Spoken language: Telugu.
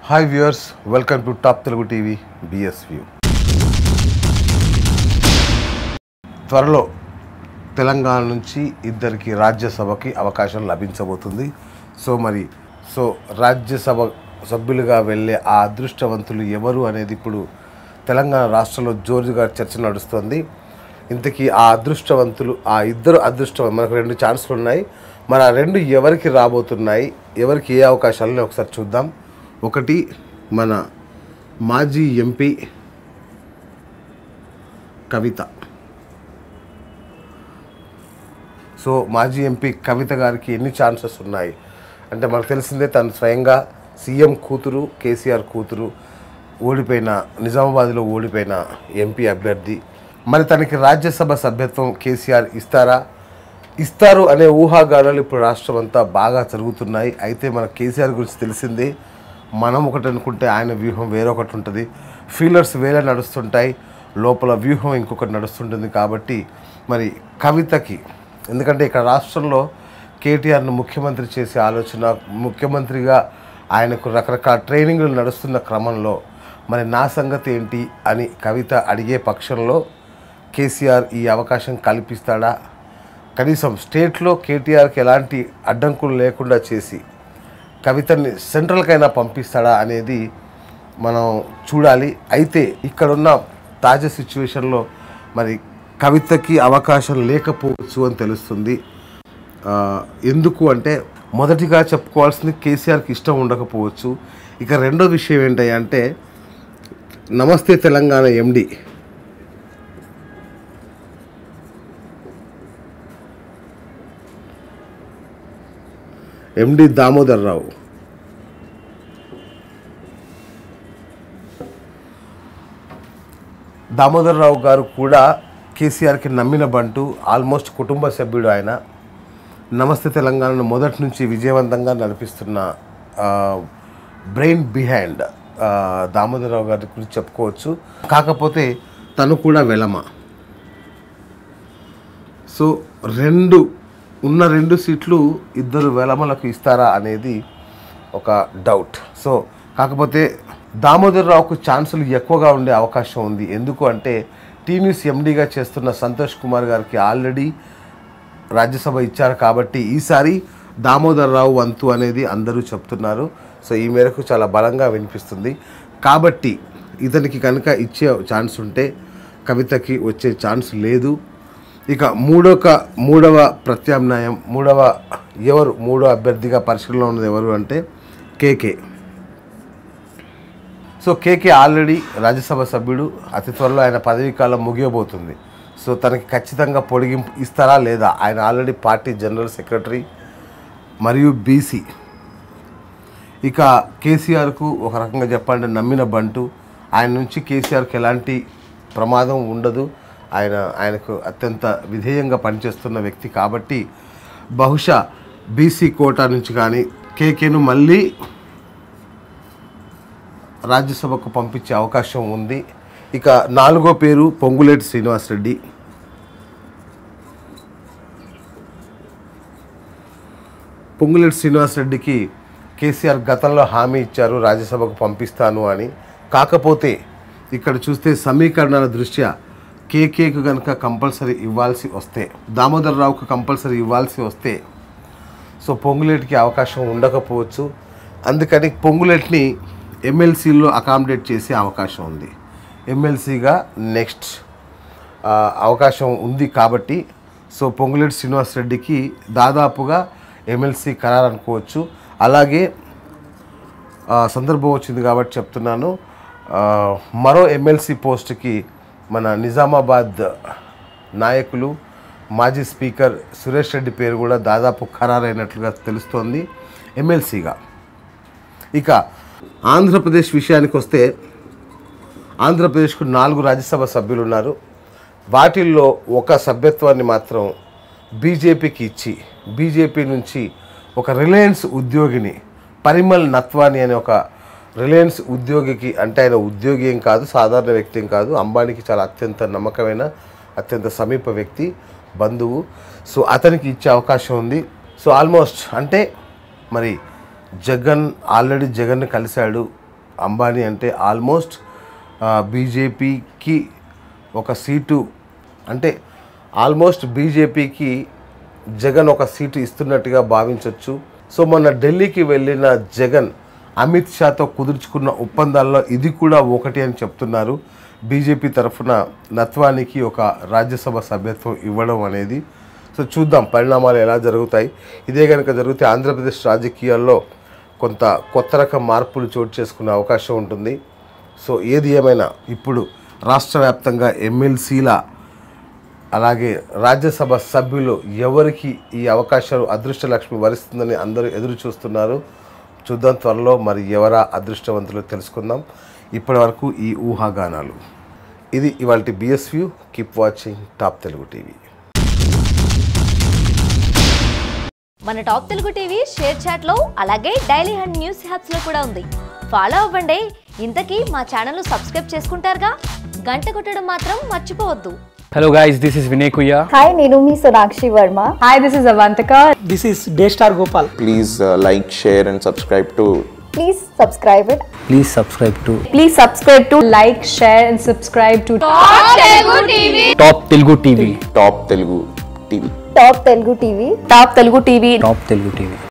Hi viewers welcome to top Telugu TV BS view త్వరలో తెలంగాణ నుంచి ఇద్దరికి రాజ్యసభకి అవకాశం లభించబోతుంది సో మరి సో రాజ్యసభ సభ్యులుగా వెళ్ళే ఆ అదృష్టవంతులు ఎవరు అనేది ఇప్పుడు తెలంగాణ రాష్ట్రంలో జోరుగా చర్చ నడుస్తుంది ఇంతకీ ఆ అదృష్టవంతులు ఆ ఇద్దరు అదృష్టం మనకు రెండు ఛాన్సులు ఉన్నాయి మరి ఆ రెండు ఎవరికి రాబోతున్నాయి ఎవరికి ఏ అవకాశాలని ఒకసారి చూద్దాం ఒకటి మన మాజీ ఎంపీ కవిత సో మాజీ ఎంపీ కవిత గారికి ఎన్ని ఛాన్సెస్ ఉన్నాయి అంటే మనకు తెలిసిందే తను స్వయంగా సీఎం కూతురు కేసీఆర్ కూతురు ఓడిపోయిన నిజామాబాద్లో ఓడిపోయిన ఎంపీ అభ్యర్థి మరి తనకి రాజ్యసభ సభ్యత్వం కేసీఆర్ ఇస్తారా ఇస్తారు అనే ఊహాగానాలు ఇప్పుడు రాష్ట్రం అంతా బాగా జరుగుతున్నాయి అయితే మన కేసీఆర్ గురించి తెలిసిందే మనం ఒకటి అనుకుంటే ఆయన వ్యూహం వేరొకటి ఉంటుంది ఫీలర్స్ వేరే నడుస్తుంటాయి లోపల వ్యూహం ఇంకొకటి నడుస్తుంటుంది కాబట్టి మరి కవితకి ఎందుకంటే ఇక్కడ రాష్ట్రంలో కేటీఆర్ను ముఖ్యమంత్రి చేసే ఆలోచన ముఖ్యమంత్రిగా ఆయనకు రకరకాల ట్రైనింగ్లు నడుస్తున్న క్రమంలో మరి నా సంగతి ఏంటి అని కవిత అడిగే పక్షంలో కేసీఆర్ ఈ అవకాశం కల్పిస్తాడా కనీసం స్టేట్లో కేటీఆర్కి ఎలాంటి అడ్డంకులు లేకుండా చేసి కవితని సెంట్రల్కైనా పంపిస్తాడా అనేది మనం చూడాలి అయితే ఇక్కడున్న తాజా సిచ్యువేషన్లో మరి కవితకి అవకాశం లేకపోవచ్చు అని తెలుస్తుంది ఆ, ఎందుకు అంటే మొదటిగా చెప్పుకోవాల్సింది కేసీఆర్కి ఇష్టం ఉండకపోవచ్చు ఇక రెండో విషయం ఏంటంటే నమస్తే తెలంగాణ ఎండి ఎండి దామోదర్ రావు దామోదర్ రావు గారు కూడా కేసీఆర్కి నమ్మిన బంటు ఆల్మోస్ట్ కుటుంబ సభ్యుడు ఆయన నమస్తే తెలంగాణను మొదటి నుంచి విజయవంతంగా నడిపిస్తున్న బ్రెయిన్ బిహైండ్ దామోదర్ రావు గారి గురించి చెప్పుకోవచ్చు కాకపోతే తను కూడా వెలమ సో రెండు ఉన్న రెండు సీట్లు ఇద్దరు వెలమలకు ఇస్తారా అనేది ఒక డౌట్ సో కాకపోతే దామోదర్ రావుకు ఛాన్సులు ఎక్కువగా ఉండే అవకాశం ఉంది ఎందుకు అంటే టీ న్యూస్ ఎండీగా చేస్తున్న సంతోష్ కుమార్ గారికి ఆల్రెడీ రాజ్యసభ ఇచ్చారు కాబట్టి ఈసారి దామోదర్ రావు వంతు అనేది అందరూ చెప్తున్నారు సో ఈ మేరకు చాలా బలంగా వినిపిస్తుంది కాబట్టి ఇతనికి కనుక ఇచ్చే ఛాన్స్ ఉంటే కవితకి వచ్చే ఛాన్స్ లేదు ఇక మూడొక మూడవ ప్రత్యామ్నాయం మూడవ ఎవరు మూడో అభ్యర్థిగా పరిశీలనలో ఉన్నది ఎవరు అంటే కేకే సో కేకే ఆల్రెడీ రాజ్యసభ సభ్యుడు అతి త్వరలో ఆయన పదవీ కాలం ముగియబోతుంది సో తనకి ఖచ్చితంగా పొడిగింపు ఇస్తారా లేదా ఆయన ఆల్రెడీ పార్టీ జనరల్ సెక్రటరీ మరియు బీసీ ఇక కేసీఆర్కు ఒక రకంగా చెప్పాలంటే నమ్మిన బంటు ఆయన నుంచి కేసీఆర్కి ఎలాంటి ప్రమాదం ఉండదు ఆయన ఆయనకు అత్యంత విధేయంగా పనిచేస్తున్న వ్యక్తి కాబట్టి బహుశా బీసీ కోటా నుంచి కానీ కేకేను మళ్ళీ రాజ్యసభకు పంపించే అవకాశం ఉంది ఇక నాలుగో పేరు పొంగులేటి శ్రీనివాసరెడ్డి పొంగులేటి శ్రీనివాసరెడ్డికి కేసీఆర్ గతంలో హామీ ఇచ్చారు రాజ్యసభకు పంపిస్తాను అని కాకపోతే ఇక్కడ చూస్తే సమీకరణాల దృష్ట్యా కేకేకు కనుక కంపల్సరీ ఇవ్వాల్సి వస్తే దామోదర్ రావుకు కంపల్సరీ ఇవ్వాల్సి వస్తే సో పొంగులేటికి అవకాశం ఉండకపోవచ్చు అందుకని పొంగులేటిని ఎమ్మెల్సీలో అకామిడేట్ చేసే అవకాశం ఉంది ఎమ్మెల్సీగా నెక్స్ట్ ఆ, అవకాశం ఉంది కాబట్టి సో పొంగులేటి శ్రీనివాస్ రెడ్డికి దాదాపుగా ఎమ్మెల్సీ ఖరారు అనుకోవచ్చు అలాగే ఆ, సందర్భం వచ్చింది కాబట్టి చెప్తున్నాను ఆ, మరో ఎమ్మెల్సీ పోస్ట్కి మన నిజామాబాద్ నాయకులు మాజీ స్పీకర్ సురేష్ రెడ్డి పేరు కూడా దాదాపు ఖరారైనట్లుగా తెలుస్తోంది ఎమ్మెల్సీగా ఇక ఆంధ్రప్రదేశ్ విషయానికి వస్తే ఆంధ్రప్రదేశ్కు నాలుగు రాజ్యసభ సభ్యులు ఉన్నారు వాటిల్లో ఒక సభ్యత్వాన్ని మాత్రం బీజేపీకి ఇచ్చి బీజేపీ నుంచి ఒక రిలయన్స్ ఉద్యోగిని పరిమల్ నత్వాని అనే ఒక రిలయన్స్ ఉద్యోగికి అంటే ఆయన ఉద్యోగి ఏం కాదు సాధారణ వ్యక్తి ఏం కాదు అంబానీకి చాలా అత్యంత నమ్మకమైన అత్యంత సమీప వ్యక్తి బంధువు సో అతనికి ఇచ్చే అవకాశం ఉంది సో ఆల్మోస్ట్ అంటే మరి జగన్ ఆల్రెడీ జగన్ని కలిశాడు అంబానీ అంటే ఆల్మోస్ట్ బీజేపీకి ఒక సీటు అంటే ఆల్మోస్ట్ బీజేపీకి జగన్ ఒక సీటు ఇస్తున్నట్టుగా భావించవచ్చు సో మొన్న ఢిల్లీకి వెళ్ళిన జగన్ అమిత్ షాతో కుదుర్చుకున్న ఒప్పందాల్లో ఇది కూడా ఒకటి అని చెప్తున్నారు బీజేపీ తరఫున నత్వానికి ఒక రాజ్యసభ సభ్యత్వం ఇవ్వడం అనేది సో చూద్దాం పరిణామాలు ఎలా జరుగుతాయి ఇదే కనుక జరిగితే ఆంధ్రప్రదేశ్ రాజకీయాల్లో కొంత కొత్త రకం మార్పులు చోటు చేసుకునే అవకాశం ఉంటుంది సో ఏది ఏమైనా ఇప్పుడు రాష్ట్ర వ్యాప్తంగా ఎమ్మెల్సీల అలాగే రాజ్యసభ సభ్యులు ఎవరికి ఈ అవకాశాలు అదృష్ట లక్ష్మి వరిస్తుందని అందరూ ఎదురు చూస్తున్నారు చూద్దాం త్వరలో మరి ఎవరా అదృష్టవంతులు తెలుసుకుందాం ఇప్పటి వరకు ఈ ఊహాగానాలు ఇది ఇవాళ BS view keep watching top Telugu TV మన top Telugu TV ShareChat లో అలాగే డైలీ హండ్ న్యూస్ హ్యాప్స్ లో కూడా ఉంది ఫాలో అవ్వండి ఇంతకీ మా ఛానల్ సబ్స్క్రైబ్ చేసుకుంటారుగా గంట కొట్టడం మాత్రం మర్చిపోవద్దు Hello guys, this is Vinay Kuya. Hi, నేను మీ Sonakshi Varma Hi, this is Avantika. This is Daystar Gopal. please uh, like, share, and subscribe to please subscribe it Please subscribe to Please subscribe to like, share, and subscribe to Top Telugu TV. Top Telugu TV. Top Telugu TV Top Telugu TV. Top Telugu TV.